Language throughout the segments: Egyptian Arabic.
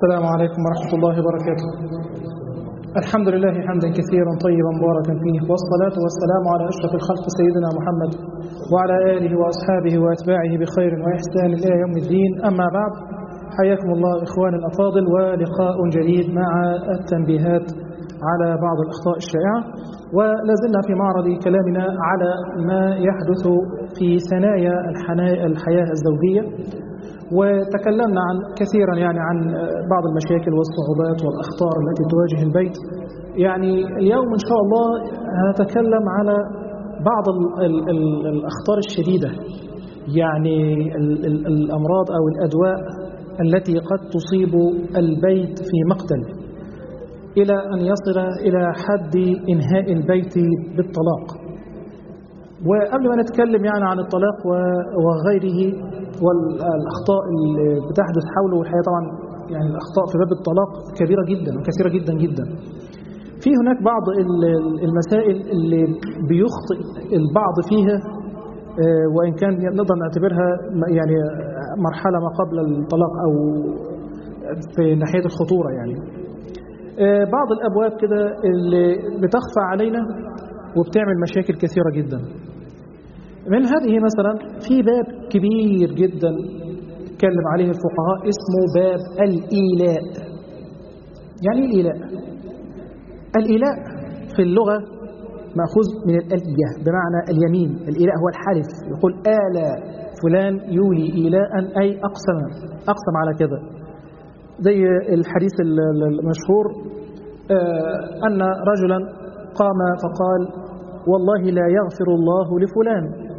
السلام عليكم ورحمة الله وبركاته الحمد لله حمدا كثيرا طيبا مباركا فيه والصلاة والسلام على أشرف الخلق سيدنا محمد وعلى آله وأصحابه وأتباعه بخير وإحسان إلى يوم الدين أما بعد حياكم الله إخواني الأفاضل ولقاء جديد مع التنبيهات على بعض الأخطاء الشائعة ولازلنا في معرض كلامنا على ما يحدث في ثنايا الحياة الزوجية وتكلمنا عن كثيرا يعني عن بعض المشاكل والصعوبات والأخطار التي تواجه البيت يعني اليوم إن شاء الله هنتكلم على بعض ال ال ال الأخطار الشديدة يعني ال ال الأمراض أو الأدواء التي قد تصيب البيت في مقتل إلى أن يصل إلى حد إنهاء البيت بالطلاق وقبل ما نتكلم يعني عن الطلاق وغيره والأخطاء اللي بتحدث حوله والحقيقة طبعا يعني الأخطاء في باب الطلاق كبيرة جدا وكثيرة جدا جدا في هناك بعض المسائل اللي بيخطئ البعض فيها وإن كان نقدر نعتبرها يعني مرحلة ما قبل الطلاق أو في ناحية الخطورة يعني بعض الأبواب كده اللي بتخفى علينا وبتعمل مشاكل كثيرة جدا من هذه مثلا في باب كبير جدا تكلم عليه الفقهاء اسمه باب الإيلاء يعني ايه الإيلاء الإيلاء في اللغة مأخوذ من الألية بمعنى اليمين الإيلاء هو الحلف يقول آلى فلان يولي إيلاء أي أقسم أقسم على كذا زي الحديث المشهور أن رجلا قام فقال والله لا يغفر الله لفلان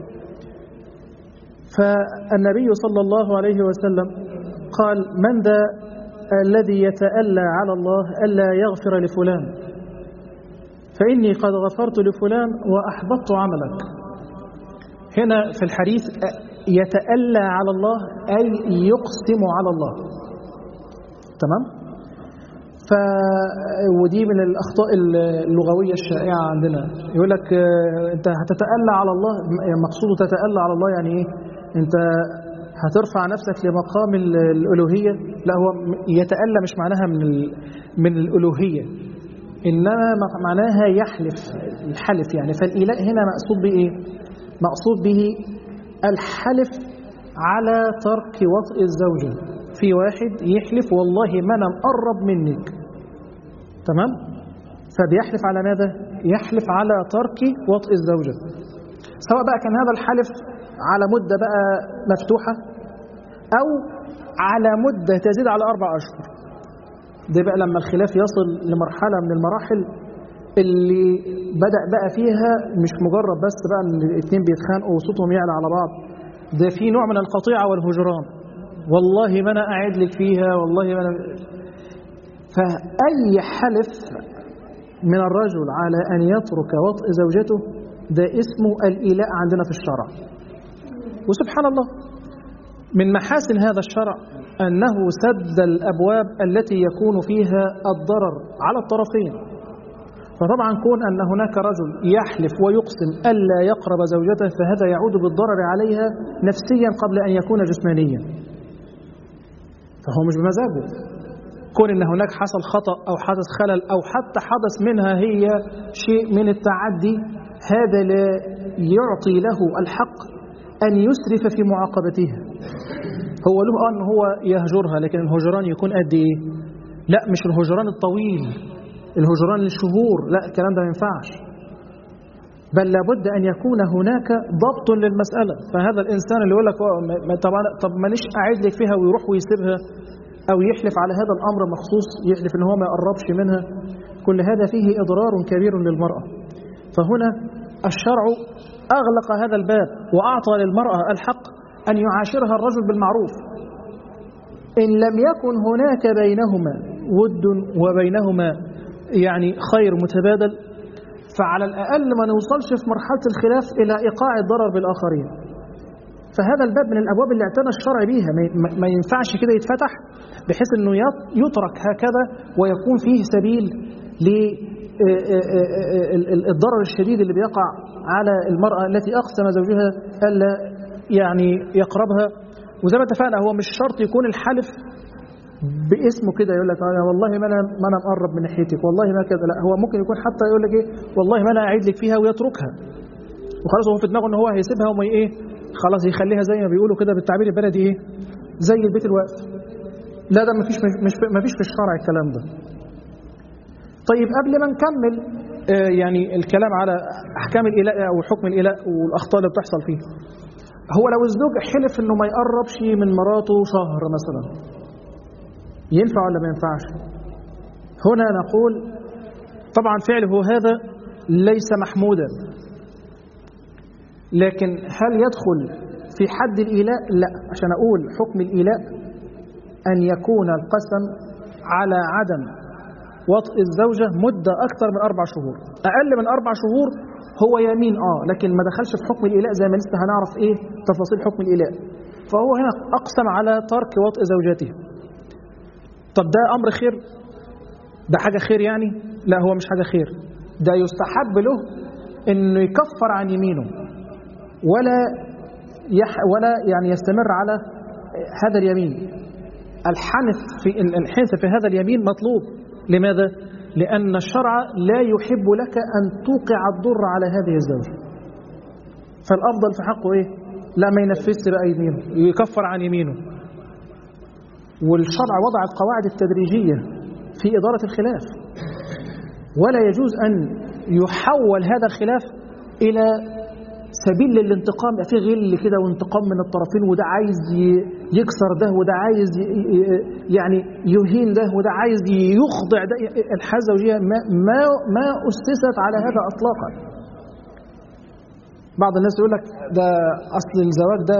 فالنبي صلى الله عليه وسلم قال من ذا الذي يتألى على الله ألا يغفر لفلان فإني قد غفرت لفلان وأحبطت عملك هنا في الحديث يتألى على الله أي يقسم على الله تمام؟ ف ودي من الأخطاء اللغوية الشائعة عندنا يقول لك أنت هتتألى على الله مقصوده تتألى على الله يعني إيه أنت هترفع نفسك لمقام الألوهية لا هو يتألى مش معناها من من الألوهية إنما معناها يحلف الحلف يعني فالإله هنا مقصود به إيه مقصود به الحلف على ترك وطئ الزوجة في واحد يحلف والله ما أنا مقرب منك تمام فبيحلف على ماذا يحلف على ترك وطئ الزوجة سواء بقى كان هذا الحلف على مدة بقى مفتوحة أو على مدة تزيد على أربع أشهر ده بقى لما الخلاف يصل لمرحلة من المراحل اللي بدأ بقى فيها مش مجرد بس بقى ان الاثنين بيتخانقوا وصوتهم يعلى على بعض ده في نوع من القطيعة والهجران والله ما أنا أعد لك فيها والله ما أنا فأي حلف من الرجل على أن يترك وطئ زوجته ده اسمه الإيلاء عندنا في الشرع وسبحان الله من محاسن هذا الشرع أنه سد الأبواب التي يكون فيها الضرر على الطرفين فطبعا كون أن هناك رجل يحلف ويقسم ألا يقرب زوجته فهذا يعود بالضرر عليها نفسيا قبل أن يكون جسمانيا فهو مش بمزاجه كون ان هناك حصل خطأ او حدث خلل او حتى حدث منها هي شيء من التعدي هذا لا يعطي له الحق ان يسرف في معاقبتها هو له ان هو يهجرها لكن الهجران يكون قد ايه لا مش الهجران الطويل الهجران للشهور لا الكلام ده ما ينفعش بل لابد ان يكون هناك ضبط للمساله فهذا الانسان اللي يقول لك طب طب مانيش قاعد لك فيها ويروح ويسيبها أو يحلف على هذا الأمر مخصوص يحلف إن هو ما يقربش منها كل هذا فيه إضرار كبير للمرأة فهنا الشرع أغلق هذا الباب وأعطى للمرأة الحق أن يعاشرها الرجل بالمعروف إن لم يكن هناك بينهما ود وبينهما يعني خير متبادل فعلى الأقل ما نوصلش في مرحلة الخلاف إلى إيقاع الضرر بالآخرين فهذا الباب من الأبواب اللي اعتنى الشرع بيها ما ينفعش كده يتفتح بحيث أنه يترك هكذا ويكون فيه سبيل للضرر الشديد اللي بيقع على المرأة التي أقسم زوجها ألا يعني يقربها وزي ما اتفقنا هو مش شرط يكون الحلف باسمه كده يقول لك آه والله ما انا ما انا مقرب من ناحيتك والله ما كذا لا هو ممكن يكون حتى يقول لك ايه والله ما انا اعيد لك فيها ويتركها وخلاص هو في دماغه ان هو هيسيبها وما ايه خلاص يخليها زي ما بيقولوا كده بالتعبير البلدي ايه زي البيت الواقف لا ده مفيش مش مفيش في الشرع الكلام ده طيب قبل ما نكمل آه يعني الكلام على احكام الاله او حكم الاله والاخطاء اللي بتحصل فيه هو لو الزوج حلف انه ما يقربش من مراته شهر مثلا ينفع ولا ما ينفعش هنا نقول طبعا فعله هذا ليس محمودا لكن هل يدخل في حد الإيلاء لا عشان أقول حكم الإيلاء أن يكون القسم على عدم وطء الزوجة مدة أكثر من أربع شهور أقل من أربع شهور هو يمين آه لكن ما دخلش في حكم الإيلاء زي ما لسه هنعرف إيه تفاصيل حكم الإيلاء فهو هنا أقسم على ترك وطء زوجته طب ده أمر خير ده حاجة خير يعني لا هو مش حاجة خير ده يستحب له انه يكفر عن يمينه ولا يح ولا يعني يستمر على هذا اليمين الحنث في الحنث في هذا اليمين مطلوب لماذا لأن الشرع لا يحب لك أن توقع الضر على هذه الزوجة فالأفضل في حقه إيه لا ما ينفذش بقى يمينه يكفر عن يمينه والشرع وضع القواعد التدريجية في إدارة الخلاف ولا يجوز أن يحول هذا الخلاف إلى سبيل للانتقام في غل كده وانتقام من الطرفين وده عايز يكسر ده وده عايز يعني يهين ده وده عايز يخضع ده الحياة الزوجية ما, ما, ما أسست على هذا أطلاقا بعض الناس يقول لك ده أصل الزواج ده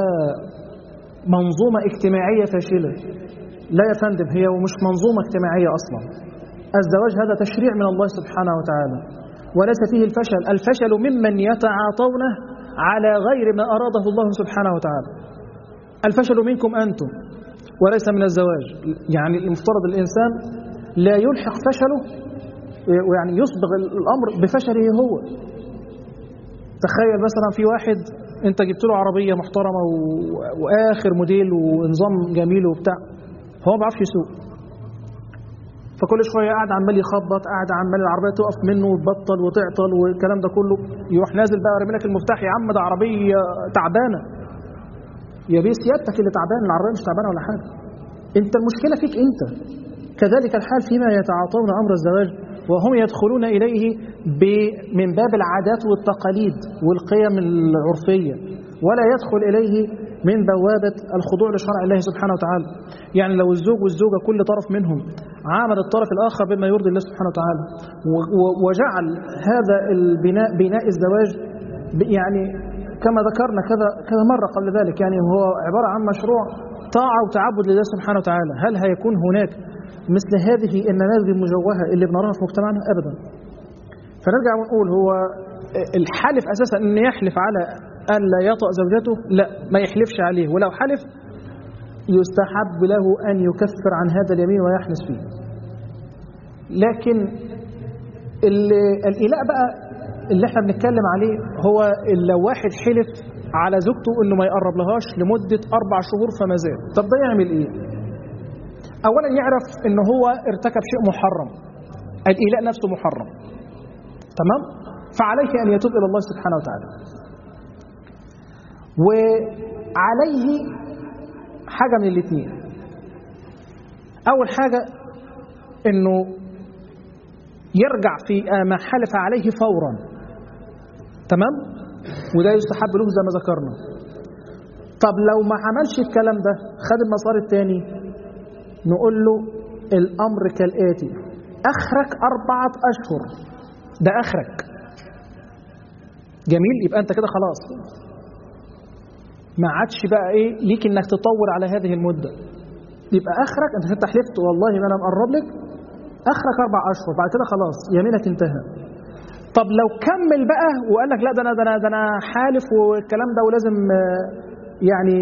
منظومة اجتماعية فاشلة لا يا فندم هي ومش منظومة اجتماعية أصلا الزواج هذا تشريع من الله سبحانه وتعالى وليس فيه الفشل الفشل ممن يتعاطونه على غير ما أراده الله سبحانه وتعالى الفشل منكم أنتم وليس من الزواج يعني المفترض الإنسان لا يلحق فشله ويعني يصبغ الأمر بفشله هو تخيل مثلا في واحد انت جبت له عربية محترمة و... وآخر موديل ونظام جميل وبتاع هو ما بيعرفش يسوق فكل شويه قاعد عمال يخبط قاعد عمال العربيه تقف منه وتبطل وتعطل والكلام ده كله يروح نازل بقى رامي لك المفتاح يا عم ده عربيه تعبانه يا بيه سيادتك اللي تعبان العربيه مش تعبانه ولا حاجه انت المشكله فيك انت كذلك الحال فيما يتعاطون امر الزواج وهم يدخلون اليه من باب العادات والتقاليد والقيم العرفيه ولا يدخل اليه من بوابة الخضوع لشرع الله سبحانه وتعالى يعني لو الزوج والزوجة كل طرف منهم عامل الطرف الآخر بما يرضي الله سبحانه وتعالى وجعل هذا البناء بناء الزواج يعني كما ذكرنا كذا كذا مرة قبل ذلك يعني هو عبارة عن مشروع طاعة وتعبد لله سبحانه وتعالى هل هيكون هناك مثل هذه النماذج المجوهة اللي بنراها في مجتمعنا أبدا فنرجع ونقول هو الحالف أساسا أن يحلف على أن لا يطأ زوجته لا ما يحلفش عليه ولو حلف يستحب له أن يكفر عن هذا اليمين ويحنس فيه لكن الإلاء بقى اللي احنا بنتكلم عليه هو لو واحد حلف على زوجته انه ما يقرب لهاش لمدة أربع شهور فما زال طب ده يعمل ايه اولا يعرف ان هو ارتكب شيء محرم الإلاء نفسه محرم تمام فعليه أن يتوب إلى الله سبحانه وتعالى وعليه حاجة من الاثنين أول حاجة أنه يرجع في ما حلف عليه فورا تمام وده يستحب له زي ما ذكرنا طب لو ما عملش الكلام ده خد المسار الثاني نقول له الأمر كالآتي أخرك أربعة أشهر ده أخرك جميل يبقى أنت كده خلاص ما عادش بقى ايه ليك انك تطول على هذه المده يبقى اخرك انت انت حلفت والله ما انا مقرب لك اخرك اربع اشهر بعد كده خلاص يمينك انتهى طب لو كمل بقى وقال لك لا ده انا ده انا ده انا حالف والكلام ده ولازم يعني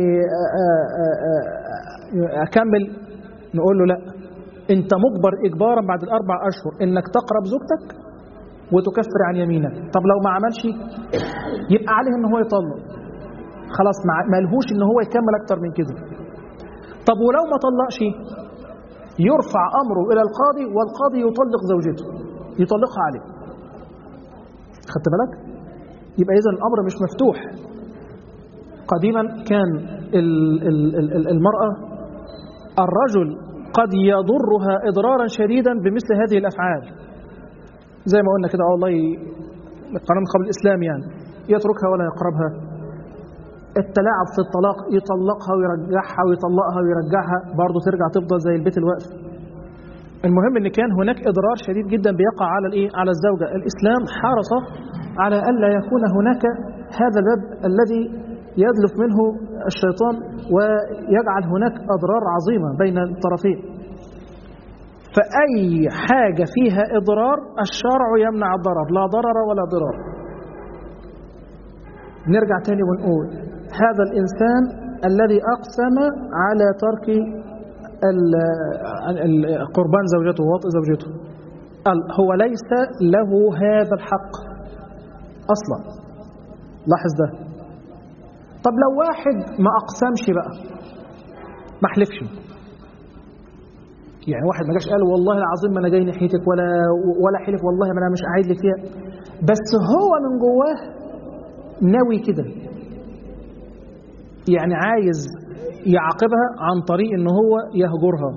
اكمل نقول له لا انت مجبر اجبارا بعد الاربع اشهر انك تقرب زوجتك وتكفر عن يمينك طب لو ما عملش يبقى عليه ان هو يطلق خلاص ما لهوش ان هو يكمل اكتر من كده طب ولو ما طلقش يرفع أمره إلى القاضي والقاضي يطلق زوجته يطلقها عليه خدت بالك؟ يبقى إذا الأمر مش مفتوح قديما كان المرأة الرجل قد يضرها إضرارا شديدا بمثل هذه الأفعال زي ما قلنا كده والله القانون قبل الإسلام يعني يتركها ولا يقربها التلاعب في الطلاق يطلقها ويرجعها ويطلقها ويرجعها برضه ترجع تفضل زي البيت الواقف المهم ان كان هناك اضرار شديد جدا بيقع على الايه على الزوجه الاسلام حرص على الا يكون هناك هذا الباب الذي يدلف منه الشيطان ويجعل هناك اضرار عظيمه بين الطرفين فاي حاجه فيها اضرار الشرع يمنع الضرر لا ضرر ولا ضرار نرجع تاني ونقول هذا الإنسان الذي أقسم على ترك قربان زوجته ووطء زوجته هو ليس له هذا الحق أصلا لاحظ ده طب لو واحد ما أقسمش بقى ما حلفش يعني واحد ما جاش قال والله العظيم ما انا جاي ناحيتك ولا ولا حلف والله ما انا مش قاعد لك فيها بس هو من جواه ناوي كده يعني عايز يعاقبها عن طريق ان هو يهجرها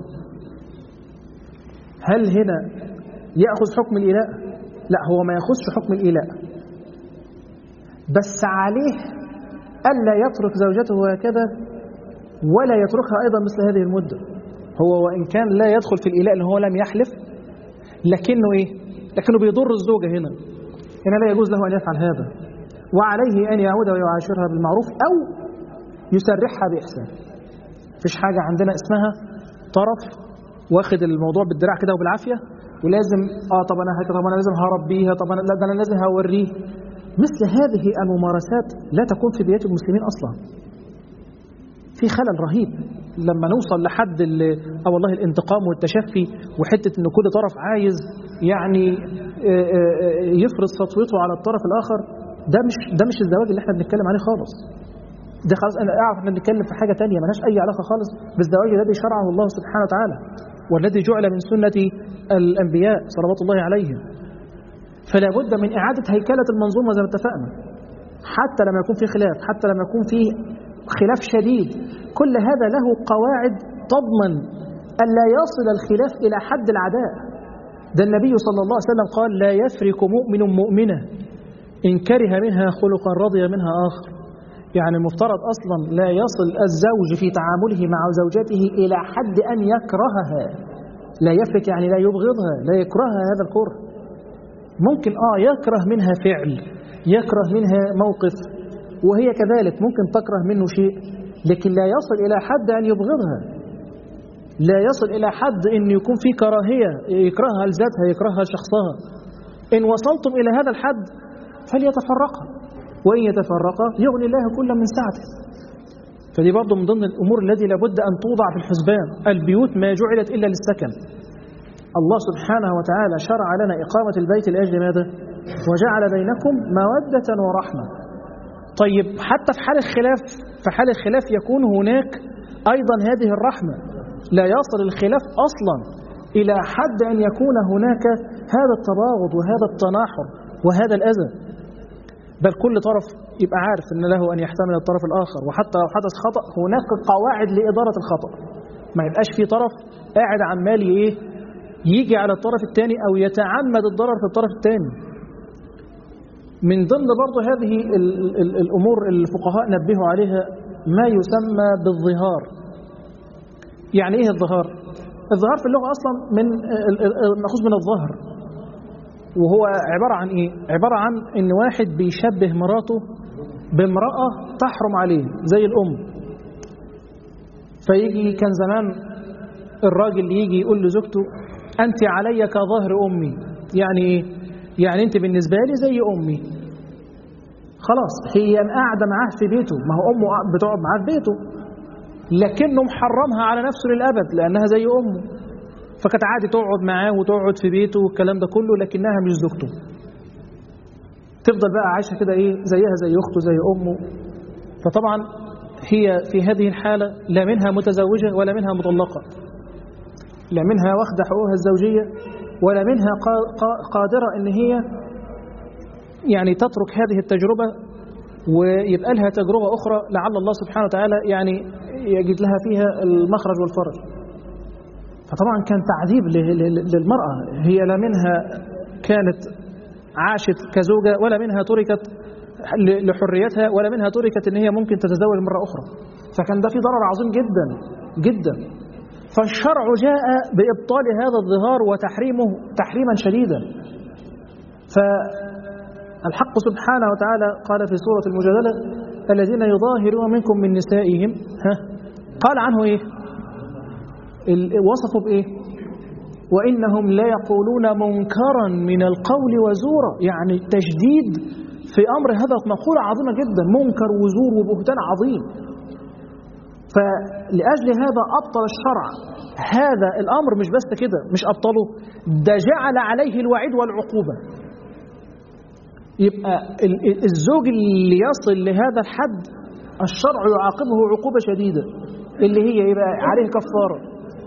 هل هنا ياخذ حكم الايلاء لا هو ما ياخذش حكم الايلاء بس عليه الا يترك زوجته هكذا ولا يتركها ايضا مثل هذه المده هو وان كان لا يدخل في الايلاء اللي هو لم يحلف لكنه ايه لكنه بيضر الزوجه هنا هنا لا يجوز له ان يفعل هذا وعليه أن يعود ويعاشرها بالمعروف أو يسرحها بإحسان فيش حاجة عندنا اسمها طرف واخد الموضوع بالدراع كده وبالعافية ولازم اه طب انا هكذا طب انا لازم هربيها طب انا لا ده انا لازم هوريه مثل هذه الممارسات لا تكون في بيوت المسلمين اصلا في خلل رهيب لما نوصل لحد اه والله الانتقام والتشفي وحته ان كل طرف عايز يعني يفرض سطوته على الطرف الاخر ده مش ده مش الزواج اللي احنا بنتكلم عليه خالص ده خلاص انا اعرف احنا بنتكلم في حاجه تانية ملهاش اي علاقه خالص بالزواج الذي شرعه الله سبحانه وتعالى والذي جعل من سنه الانبياء صلوات الله عليهم فلا بد من اعاده هيكله المنظومه زي ما اتفقنا حتى لما يكون في خلاف حتى لما يكون في خلاف شديد كل هذا له قواعد تضمن الا يصل الخلاف الى حد العداء ده النبي صلى الله عليه وسلم قال لا يفرق مؤمن مؤمنه إن كره منها خلقا رضي منها آخر يعني المفترض أصلا لا يصل الزوج في تعامله مع زوجته إلى حد أن يكرهها لا يفرق يعني لا يبغضها لا يكرهها هذا الكره ممكن آه يكره منها فعل يكره منها موقف وهي كذلك ممكن تكره منه شيء لكن لا يصل إلى حد أن يبغضها لا يصل إلى حد أن يكون في كراهية يكرهها لذاتها يكرهها لشخصها إن وصلتم إلى هذا الحد فليتفرقا وإن يتفرقا يغني الله كلا من سعته فدي برضه من ضمن الأمور التي لابد أن توضع في الحسبان البيوت ما جعلت إلا للسكن الله سبحانه وتعالى شرع لنا إقامة البيت لأجل ماذا؟ وجعل بينكم مودة ورحمة طيب حتى في حال الخلاف في حال الخلاف يكون هناك أيضا هذه الرحمة لا يصل الخلاف أصلا إلى حد أن يكون هناك هذا التباغض وهذا التناحر وهذا الأذى بل كل طرف يبقى عارف أن له أن يحتمل الطرف الآخر وحتى لو حدث خطأ هناك قواعد لإدارة الخطأ ما يبقاش في طرف قاعد عمال إيه يجي على الطرف الثاني أو يتعمد الضرر في الطرف الثاني من ضمن برضه هذه ال ال الأمور الفقهاء نبهوا عليها ما يسمى بالظهار يعني إيه الظهار؟ الظهار في اللغة أصلا من مأخوذ من الظهر وهو عبارة عن إيه؟ عبارة عن إن واحد بيشبه مراته بامرأة تحرم عليه زي الأم فيجي كان زمان الراجل يجي يقول لزوجته أنت علي كظهر أمي يعني إيه؟ يعني أنت بالنسبة لي زي أمي خلاص هي قاعدة معاه في بيته ما هو أمه بتقعد معاه في بيته لكنه محرمها على نفسه للأبد لأنها زي أمه فكانت عادي تقعد معاه وتقعد في بيته والكلام ده كله لكنها مش زوجته تفضل بقى عايشة كده إيه زيها زي أخته زي أمه فطبعا هي في هذه الحالة لا منها متزوجة ولا منها مطلقة لا منها واخدة حقوقها الزوجية ولا منها قادرة ان هي يعني تترك هذه التجربة ويبقى لها تجربة أخرى لعل الله سبحانه وتعالى يعني يجد لها فيها المخرج والفرج فطبعا كان تعذيب للمرأة هي لا منها كانت عاشت كزوجة ولا منها تركت لحريتها ولا منها تركت ان هي ممكن تتزوج مرة أخرى فكان ده في ضرر عظيم جدا جدا فالشرع جاء بإبطال هذا الظهار وتحريمه تحريما شديدا فالحق سبحانه وتعالى قال في سورة المجادلة الذين يظاهرون منكم من نسائهم ها قال عنه ايه وصفوا بايه وإنهم لا يقولون منكرا من القول وزورا يعني تشديد في أمر هذا مقولة عظيمة جدا منكر وزور وبهتان عظيم فلأجل هذا أبطل الشرع هذا الأمر مش بس كده مش أبطله ده جعل عليه الوعيد والعقوبة يبقى الزوج اللي يصل لهذا الحد الشرع يعاقبه عقوبة شديدة اللي هي يبقى عليه كفارة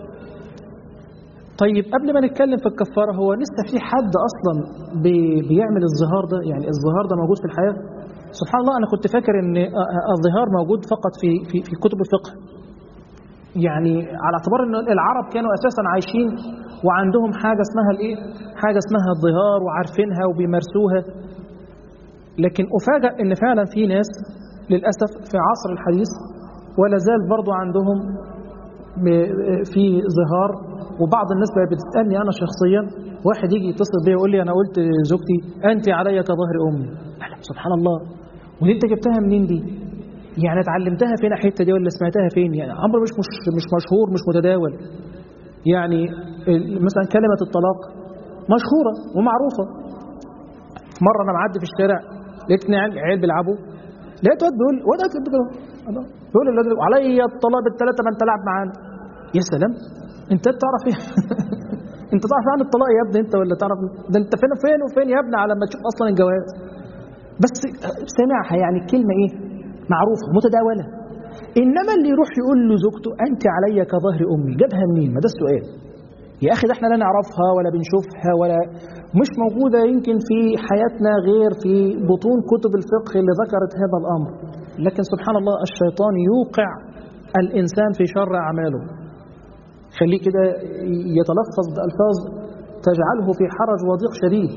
طيب قبل ما نتكلم في الكفارة هو لسه في حد أصلا بيعمل الظهار ده يعني الظهار ده موجود في الحياة سبحان الله أنا كنت فاكر أن الظهار موجود فقط في, في, في كتب الفقه يعني على اعتبار أن العرب كانوا أساسا عايشين وعندهم حاجة اسمها الإيه؟ حاجة اسمها الظهار وعارفينها وبيمارسوها لكن أفاجأ أن فعلا في ناس للأسف في عصر الحديث ولا زال برضو عندهم في ظهار وبعض الناس بقى بتسألني أنا شخصيا واحد يجي يتصل بيا ويقول لي أنا قلت زوجتي أنت علي كظهر أمي سبحان الله ودي أنت جبتها منين دي يعني اتعلمتها فين الحته دي ولا سمعتها فين يعني امر مش مش مش مشهور مش متداول يعني مثلا كلمه الطلاق مشهوره ومعروفه مره انا معدي في الشارع لقيت عيال بيلعبوا لقيت واد بيقول واد قاعد كده بيقول الواد عليا الطلاق بالثلاثه ما انت لعب معانا يا سلام انت تعرف ايه انت تعرف عن الطلاق يا ابني انت ولا تعرف ده انت فين وفين وفين يا ابني على ما تشوف اصلا الجواز بس سمعها يعني الكلمه ايه معروفه متداوله انما اللي يروح يقول له زوجته انت علي كظهر امي جابها منين ما ده السؤال يا اخي ده احنا لا نعرفها ولا بنشوفها ولا مش موجوده يمكن في حياتنا غير في بطون كتب الفقه اللي ذكرت هذا الامر لكن سبحان الله الشيطان يوقع الانسان في شر اعماله خليه كده يتلفظ بألفاظ تجعله في حرج وضيق شديد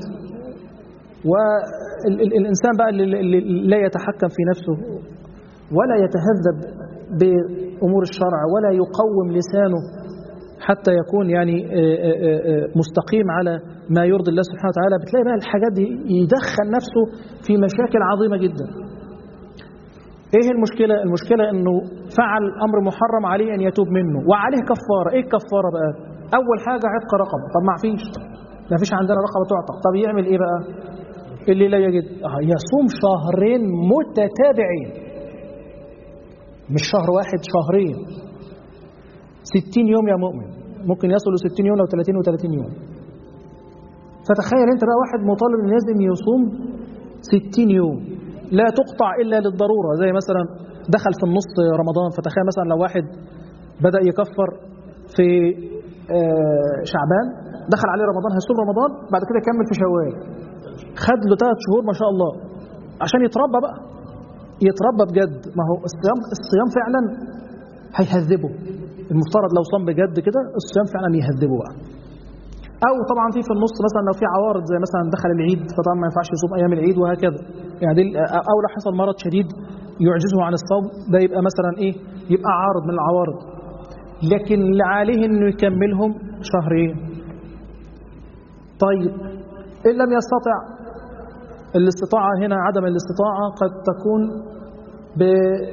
والإنسان بقى اللي لا يتحكم في نفسه ولا يتهذب بأمور الشرع ولا يقوم لسانه حتى يكون يعني مستقيم على ما يرضي الله سبحانه وتعالى بتلاقي بقى الحاجات دي يدخل نفسه في مشاكل عظيمة جدا ايه المشكلة المشكلة انه فعل امر محرم عليه ان يتوب منه وعليه كفارة ايه الكفارة بقى اول حاجة عتق رقبة طب ما فيش ما فيش عندنا رقبة تعتق طب يعمل ايه بقى اللي لا يجد يصوم شهرين متتابعين مش شهر واحد شهرين ستين يوم يا مؤمن ممكن يصلوا ستين يوم لو 30 و30 يوم فتخيل انت بقى واحد مطالب ان لازم يصوم ستين يوم لا تقطع إلا للضرورة زي مثلا دخل في النص رمضان فتخيل مثلا لو واحد بدأ يكفر في شعبان دخل عليه رمضان هيصوم رمضان بعد كده يكمل في شوال خد له ثلاث شهور ما شاء الله عشان يتربى بقى يتربى بجد ما هو الصيام الصيام فعلا هيهذبه المفترض لو صام بجد كده الصيام فعلا يهذبه بقى او طبعا في في النص مثلا لو في عوارض زي مثلا دخل العيد فطبعا ما ينفعش يصوم ايام العيد وهكذا يعني دي او لو حصل مرض شديد يعجزه عن الصوم ده يبقى مثلا ايه يبقى عارض من العوارض لكن اللي عليه انه يكملهم شهرين طيب ان لم يستطع الاستطاعه هنا عدم الاستطاعه قد تكون ب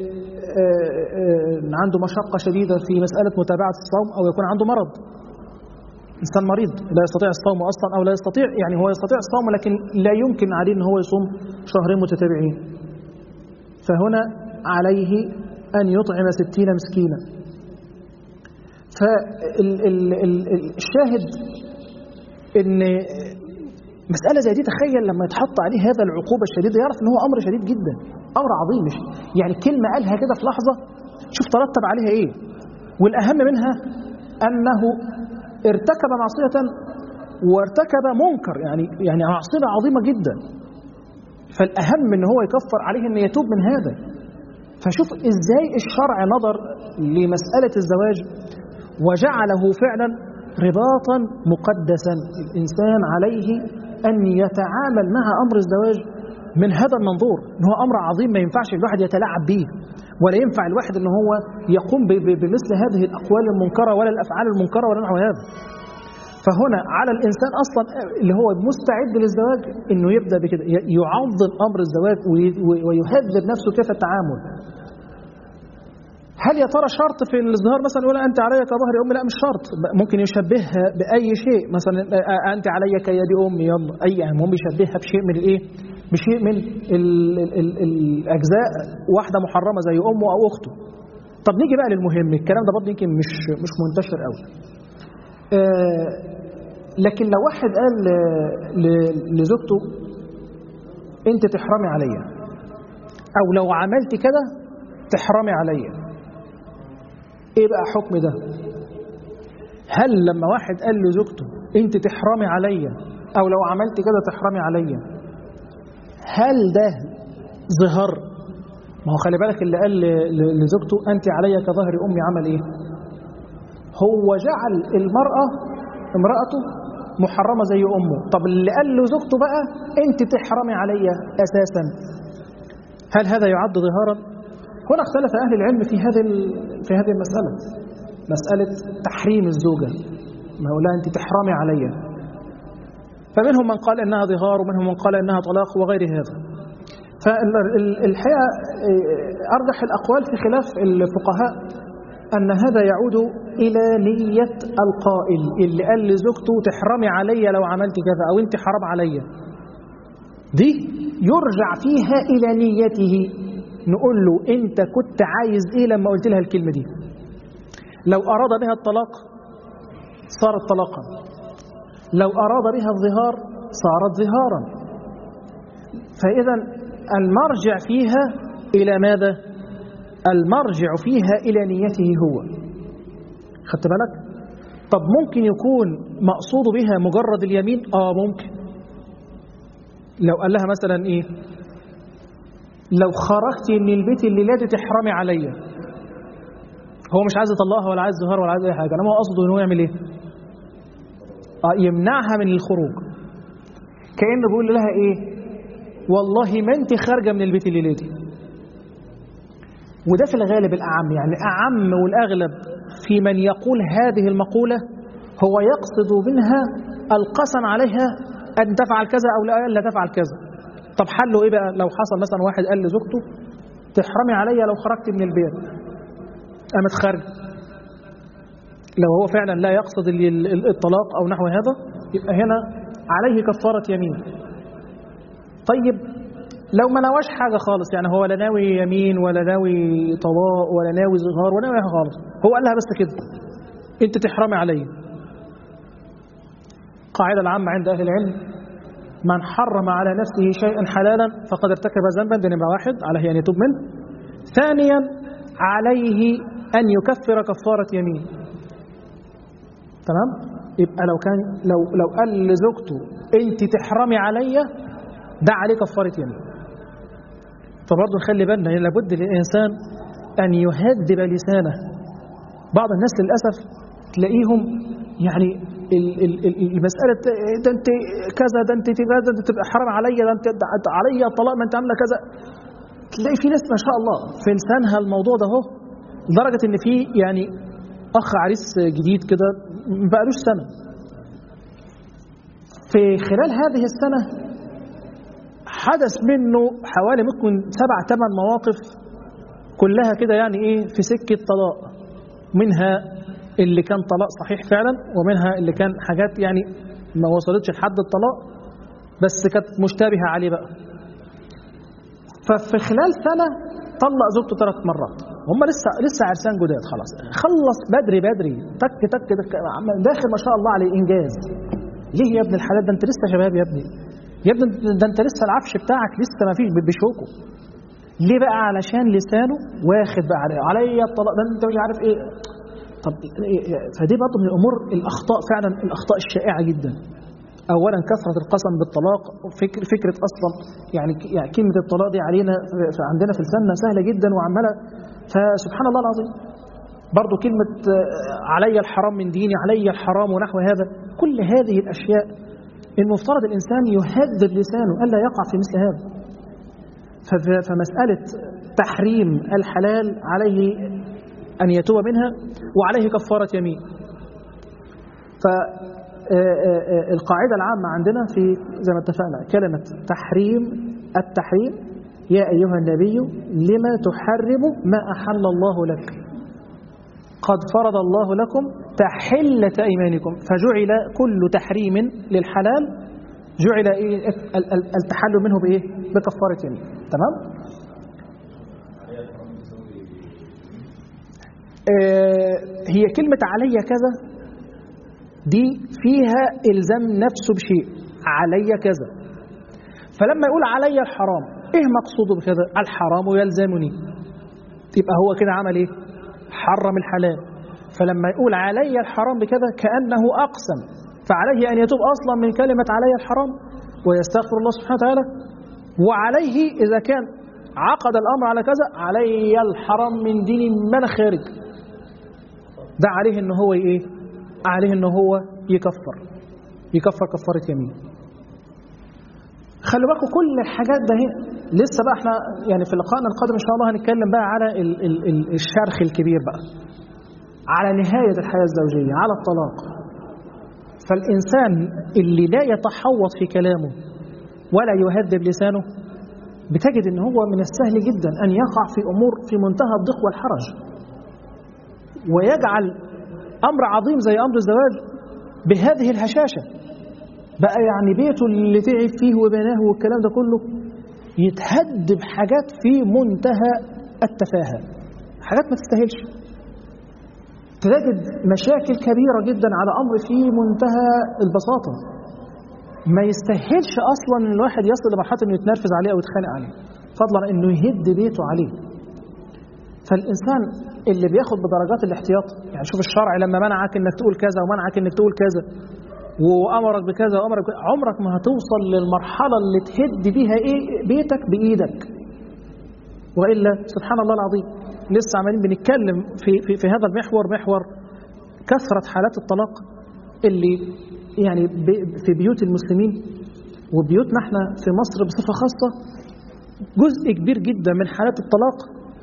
عنده مشقه شديده في مساله متابعه الصوم او يكون عنده مرض إنسان مريض لا يستطيع الصوم أصلا أو لا يستطيع يعني هو يستطيع الصوم لكن لا يمكن عليه أن هو يصوم شهرين متتابعين فهنا عليه أن يطعم ستين مسكينا فالشاهد أن مسألة زي دي تخيل لما يتحط عليه هذا العقوبة الشديدة يعرف أن هو أمر شديد جدا أمر عظيم يعني كلمة قالها كده في لحظة شوف ترتب عليها إيه والأهم منها أنه ارتكب معصية وارتكب منكر يعني يعني معصية عظيمة جدا فالأهم ان هو يكفر عليه ان يتوب من هذا فشوف ازاي الشرع نظر لمسألة الزواج وجعله فعلا رباطا مقدسا الإنسان عليه أن يتعامل مع أمر الزواج من هذا المنظور ان هو أمر عظيم ما ينفعش الواحد يتلاعب به ولا ينفع الواحد ان هو يقوم بمثل هذه الأقوال المنكرة ولا الأفعال المنكرة ولا نحو هذا فهنا على الإنسان أصلا اللي هو مستعد للزواج أنه يبدأ بكده يعظم أمر الزواج ويهذب نفسه كيف التعامل هل يا ترى شرط في الازدهار مثلا يقول أنت علي كظهر أمي لا مش شرط ممكن يشبهها بأي شيء مثلا أنت علي كيد أمي يلا أي المهم يشبهها بشيء من الإيه بشيء من ال ال ال الأجزاء واحدة محرمة زي أمه أو أخته طب نيجي بقى للمهم الكلام ده برضه يمكن مش مش منتشر قوي آه لكن لو واحد قال لزوجته انت تحرمي عليا او لو عملت كده تحرمي عليا ايه بقى حكم ده هل لما واحد قال لزوجته انت تحرمي عليا او لو عملت كده تحرمي عليا هل ده ظهر ما هو خلي بالك اللي قال لزوجته انت عليا كظهر امي عمل ايه هو جعل المرأة امرأته محرمة زي أمه طب اللي قال له زوجته بقى أنت تحرمي عليا أساسا هل هذا يعد ظهارا؟ هنا اختلف أهل العلم في هذه في هذه المسألة مسألة تحريم الزوجة ما هو لا أنت تحرمي عليا فمنهم من قال إنها ظهار ومنهم من قال إنها طلاق وغير هذا فالحقيقة أرجح الأقوال في خلاف الفقهاء أن هذا يعود إلى نية القائل اللي قال لزوجته تحرمي عليا لو عملت كذا أو أنت حرام عليا دي يرجع فيها إلى نيته نقول له أنت كنت عايز إيه لما قلت لها الكلمة دي لو أراد بها الطلاق صارت طلاقا لو أراد بها الظهار صارت ظهارا فإذا المرجع فيها إلى ماذا؟ المرجع فيها إلى نيته هو خدت بالك طب ممكن يكون مقصود بها مجرد اليمين آه ممكن لو قال لها مثلا إيه لو خرجت من البيت الليلة دي تحرمي عليا هو مش عايز يطلقها ولا عايز ظهر ولا عايز أي حاجة أنا هو قصده إن هو يعمل إيه آه يمنعها من الخروج كأنه بيقول لها إيه والله ما أنت خارجة من البيت الليلة دي وده في الغالب الأعم يعني أعم والأغلب في من يقول هذه المقولة هو يقصد منها القسم عليها أن تفعل كذا أو لا تفعل كذا طب حله إيه بقى لو حصل مثلا واحد قال لزوجته تحرمي عليا لو خرجت من البيت قامت خارج لو هو فعلا لا يقصد الطلاق أو نحو هذا يبقى هنا عليه كفارة يمين طيب لو ما نواش حاجة خالص يعني هو لا ناوي يمين ولا ناوي طلاق ولا ناوي ظهار ولا ناوي حاجة خالص هو قال لها بس كده انت تحرمي عليا قاعدة العامة عند أهل العلم من حرم على نفسه شيئا حلالا فقد ارتكب ذنبا ده نمرة واحد عليه أن يتوب منه ثانيا عليه أن يكفر كفارة يمين تمام يبقى لو كان لو لو قال لزوجته انت تحرمي عليا ده عليه كفارة يمين فبرضه نخلي بالنا يعني لابد للإنسان أن يهذب لسانه بعض الناس للأسف تلاقيهم يعني المسألة ده أنت كذا ده أنت كذا ده أنت تبقى حرام عليا ده أنت عليا الطلاق ما أنت عاملة كذا تلاقي في ناس ما شاء الله في لسانها الموضوع ده اهو لدرجة إن في يعني أخ عريس جديد كده ما بقالوش سنة في خلال هذه السنة حدث منه حوالي ممكن سبع ثمان مواقف كلها كده يعني ايه في سكة طلاق منها اللي كان طلاق صحيح فعلا ومنها اللي كان حاجات يعني ما وصلتش لحد الطلاق بس كانت مشتبهة عليه بقى ففي خلال سنة طلق زوجته ثلاث مرات هم لسه لسه عرسان جداد خلاص خلص بدري بدري تك تك تك داخل ما شاء الله عليه انجاز ليه يا ابن الحلال ده انت لسه شباب يا ابني يا ابني ده انت لسه العفش بتاعك لسه ما فيش بشوكه ليه بقى علشان لسانه واخد بقى عليه عليا الطلاق ده انت مش عارف ايه طب فدي برضه من الامور الاخطاء فعلا الاخطاء الشائعه جدا اولا كثره القسم بالطلاق فكر فكره اصلا يعني يعني كلمه الطلاق دي علينا عندنا في لساننا سهله جدا وعماله فسبحان الله العظيم برضه كلمه علي الحرام من ديني علي الحرام ونحو هذا كل هذه الاشياء المفترض الانسان يهذب لسانه الا يقع في مثل هذا فمساله تحريم الحلال عليه ان يتوب منها وعليه كفاره يمين ف القاعدة العامة عندنا في زي ما اتفقنا كلمة تحريم التحريم يا أيها النبي لما تحرم ما أحل الله لك قد فرض الله لكم تحلة أيمانكم فجعل كل تحريم للحلال جعل إيه التحلل منه بإيه بكفارة يمين تمام هي كلمة علي كذا دي فيها إلزام نفسه بشيء علي كذا فلما يقول علي الحرام إيه مقصوده بكذا الحرام يلزمني يبقى هو كده عمل إيه حرم الحلال فلما يقول علي الحرام بكذا كأنه أقسم فعليه أن يتوب أصلا من كلمة علي الحرام ويستغفر الله سبحانه وتعالى وعليه إذا كان عقد الأمر على كذا علي الحرام من دين من خارج ده عليه ان هو ايه عليه ان هو يكفر يكفر كفاره يمين خلي بالكم كل الحاجات ده هنا لسه بقى احنا يعني في لقائنا القادم ان شاء الله هنتكلم بقى على ال ال ال الشرخ الكبير بقى على نهايه الحياه الزوجيه على الطلاق فالانسان اللي لا يتحوط في كلامه ولا يهذب لسانه بتجد ان هو من السهل جدا ان يقع في امور في منتهى الضيق والحرج ويجعل امر عظيم زي امر الزواج بهذه الهشاشه بقى يعني بيته اللي تعب فيه وبناه والكلام ده كله يتهد بحاجات في منتهى التفاهه حاجات ما تستاهلش تجد مشاكل كبيره جدا على امر في منتهى البساطه ما يستاهلش اصلا ان الواحد يصل لمرحله انه يتنرفز عليه او يتخانق عليه فضلا انه يهد بيته عليه فالانسان اللي بياخد بدرجات الاحتياط يعني شوف الشرع لما منعك انك تقول كذا ومنعك انك تقول كذا وامرك بكذا وامرك بكذا عمرك ما هتوصل للمرحله اللي تهد بيها ايه بيتك بايدك والا سبحان الله العظيم لسه عمالين بنتكلم في في, في هذا المحور محور كثره حالات الطلاق اللي يعني في بيوت المسلمين وبيوتنا احنا في مصر بصفه خاصه جزء كبير جدا من حالات الطلاق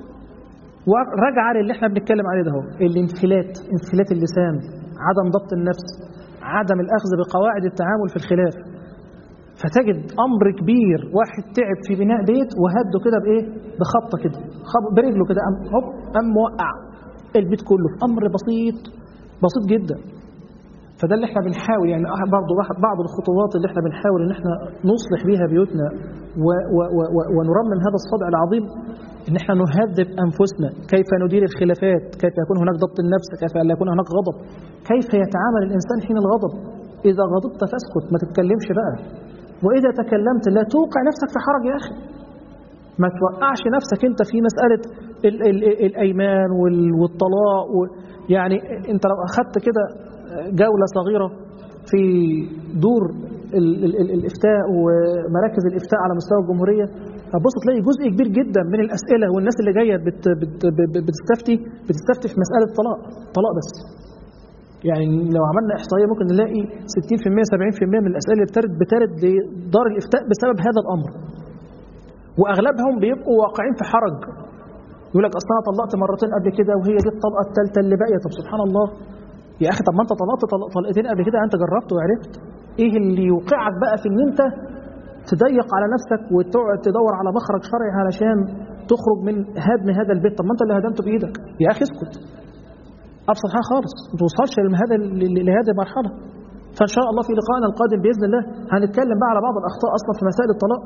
وراجعه للي احنا بنتكلم عليه ده هو الانفلات انفلات اللسان عدم ضبط النفس عدم الاخذ بقواعد التعامل في الخلاف فتجد امر كبير واحد تعب في بناء بيت وهده كده بايه بخبطه كده برجله كده قام هوب قام موقع البيت كله امر بسيط بسيط جدا فده اللي احنا بنحاول يعني برضه بعض الخطوات اللي احنا بنحاول ان احنا نصلح بيها بيوتنا و و و ونرمم هذا الصدع العظيم ان احنا نهذب انفسنا كيف ندير الخلافات كيف يكون هناك ضبط النفس كيف لا يكون هناك غضب كيف يتعامل الانسان حين الغضب اذا غضبت فاسكت ما تتكلمش بقى واذا تكلمت لا توقع نفسك في حرج يا اخي ما توقعش نفسك انت في مساله ال ال ال الايمان والطلاق يعني انت لو اخذت كده جوله صغيره في دور ال ال ال الافتاء ومراكز الافتاء على مستوى الجمهوريه هتبص تلاقي جزء كبير جدا من الاسئله والناس اللي جايه بت بت بتستفتي بتستفتي في مساله طلاق طلاق بس يعني لو عملنا احصائيه ممكن نلاقي 60% 70% من الاسئله اللي بترد بترد لدار الافتاء بسبب هذا الامر واغلبهم بيبقوا واقعين في حرج يقول لك اصل انا طلقت مرتين قبل كده وهي دي الطلقه الثالثه اللي باقيه طب سبحان الله يا اخي طب ما انت طلقت طلقتين قبل كده انت جربت وعرفت ايه اللي يوقعك بقى في ان انت تضيق على نفسك وتقعد تدور على مخرج شرعي علشان تخرج من هدم هذا البيت طب ما انت اللي هدمته بايدك يا اخي اسكت ابسط حاجه خالص ما توصلش لهذا لهذه المرحله فان شاء الله في لقائنا القادم باذن الله هنتكلم بقى على بعض الاخطاء اصلا في مسائل الطلاق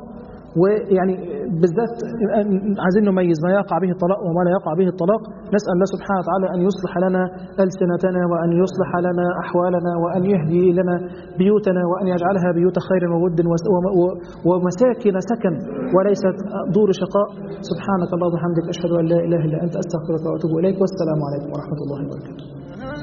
ويعني بالذات عايزين نميز ما يقع به الطلاق وما لا يقع به الطلاق نسأل الله سبحانه وتعالى أن يصلح لنا ألسنتنا وأن يصلح لنا أحوالنا وأن يهدي لنا بيوتنا وأن يجعلها بيوت خير وود ومساكن سكن وليست دور شقاء سبحانك اللهم وبحمدك أشهد أن لا إله إلا أنت أستغفرك وأتوب إليك والسلام عليكم ورحمة الله وبركاته